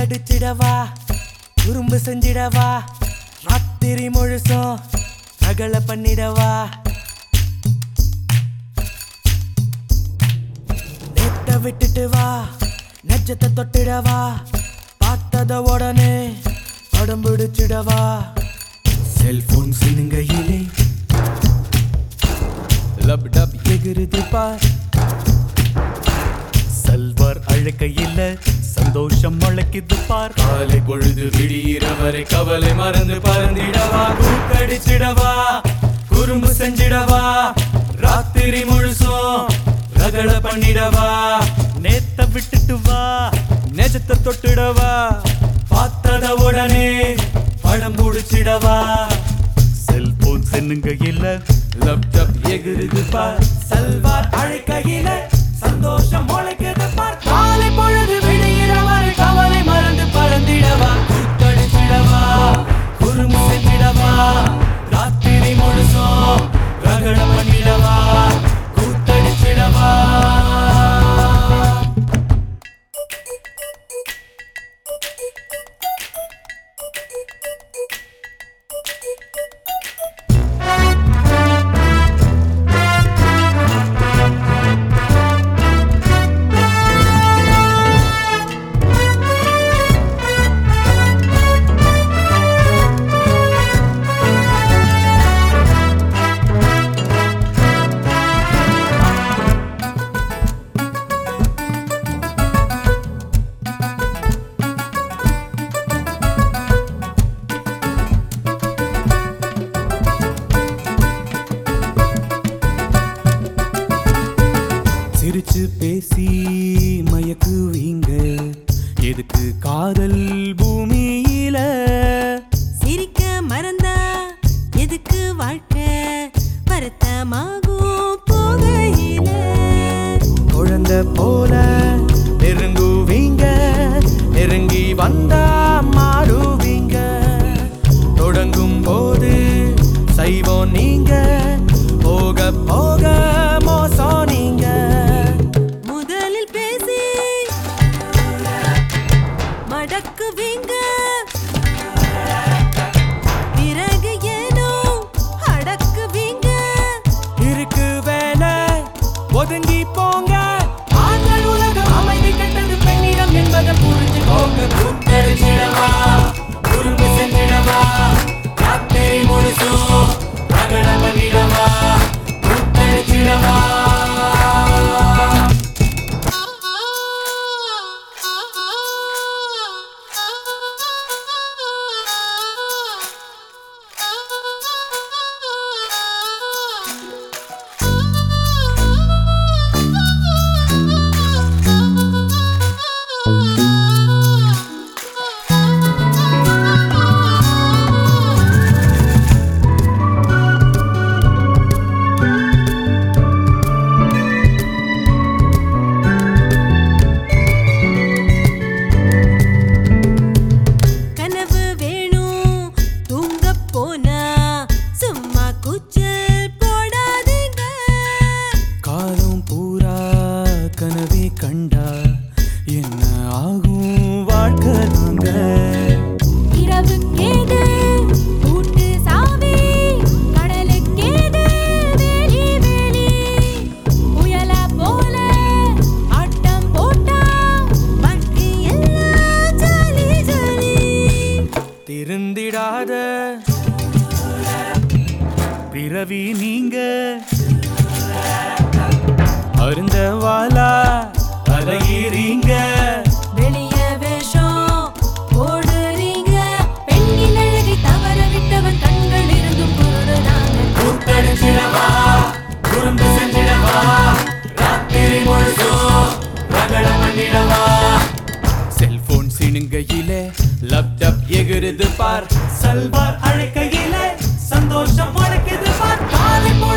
கூத்தடிச்சிடவா குறும்பு செஞ்சிடவா ராத்திரி முழுசும் ரகளை பண்ணிடவா நேத்த விட்டுட்டு வா நெஜத்தை தொட்டுடவா பார்த்தத உடனே படம் பிடிச்சிடவா செல்போன் சினுங்கையிலே லப் டப் எகிருது பார் சல்வார் அழகையில சந்தோஷம் முளைக்குது பார் காலை பொழுது விடியிற வரை கவலை மறந்து பறந்திடவா கூத்தடிச்சிடவா குறும்பு செஞ்சிடவா ராத்திரி முழுசும் ரகட பண்ணிடவா நேத்த விட்டுட்டு வா நெஜத்தை தொட்டுடவா பார்த்தத உடனே படம் பிடிச்சிடவா செல்போன் சென்னுங்கையில லேப்டாப் எகிருது பார் சல்வார் அழைக்கையில சந்தோஷம் முளைக்குது பார் காலை பொழுது விடியிற வரை கவலை மறந்து பறந்திடவா கூத்தடிச்சிடவா குறும்பு செஞ்சிடவா ராத்திரி முழுசும் ரகட பண்ணிடவா கூத்தடிச்சிடவா சிரிச்சு பேசி மயக்குவீங்க எதுக்கு காதல் பூமியில சிரிக்க மறந்தா எதுக்கு வாழ்க்கை வருத்தமாகும் போகையில குழந்தை போல நெருங்குவீங்க நெருங்கி வந்தா மாறுவீங்க தொடங்கும் போது செய்வோம் நீங்க போக போக மோசம் நீங்க முதலில் பேசி மடக்குவீங்க பிறகு ஏனோ அடக்குவீங்க இருக்கு வேலை ஒதுங்கி போங்க ஆண்கள் உலகம் அமைதி கெட்டது பெண்ணிடம் என்பதை புரிஞ்சு போங்க கூத்தடிச்சிடவா குறும்பு செஞ்சிடவா ராத்திரி முழுசும் ரகட பண்ணிடவா கூத்தடிச்சிடவா கனவு வேணும் தூங்க போனா சும்மா கூச்சல் போடாதீங்க காலம் பூரா கனவே கண்டா என்ன ஆகும் வாழ்க்கை நாங்க இரவுக்கேது பூட்டு சாவி கடலுக்கேது வேலி வேலி புயலா போல ஆட்டம் போட்டா வாழ்க்கை எல்லாம் ஜாலி ஜாலி திருந்திடாத பிறவி நீங்க அருந்த வாலா அலையீறீங்க வெளிய வேஷம் போடுறீங்க பெண்ணின் அழகை தவற விட்டவன் கண்கள் இருந்தும் குருடுதாங்க கூத்தடிச்சிடவா குறும்பு செஞ்சிடவா ராத்திரி முழுசும் ரகட பண்ணிடவா செல்போன் சினுங்கையிலே லேப்டாப் எகிருது பார் சல்வார் அழைக்கையிலே சந்தோஷம் முளைக்குது பார் காலை பொழுது